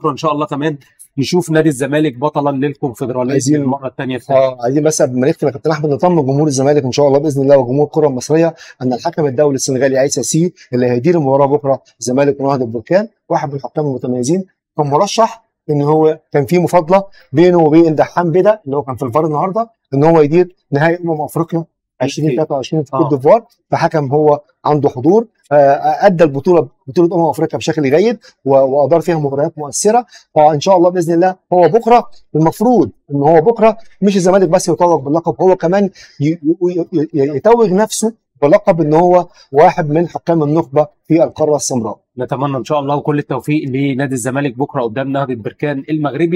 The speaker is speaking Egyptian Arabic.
بكره ان شاء الله كمان نشوف نادي الزمالك بطلا للكونفدراليه عايزين- للمره الثانيه الثانيه اه عايزين بس قبل ما نختم يا كابتن احمد نطمن جمهور الزمالك ان شاء الله باذن الله وجمهور الكره المصريه ان الحكم الدولي السنغالي عيسى سي اللي هيدير المباراه بكره الزمالك ونهضه البركان واحد من الحكام المتميزين كان مرشح ان هو كان في مفاضله بينه وبين دحام بدا اللي هو كان في الفار النهارده ان هو يدير نهائي امم افريقيا 2023 في آه. كوت ديفوار فحكم هو عنده حضور آه، ادى البطوله بطوله امم افريقيا بشكل جيد و- وادار فيها مباريات مؤثره فان شاء الله باذن الله هو بكره المفروض ان هو بكره مش الزمالك بس يتوج باللقب هو كمان ي- ي- ي- يتوج نفسه بلقب ان هو واحد من حكام النخبه في القاره السمراء نتمنى ان شاء الله وكل التوفيق لنادي الزمالك بكره قدام نهضه بركان المغربي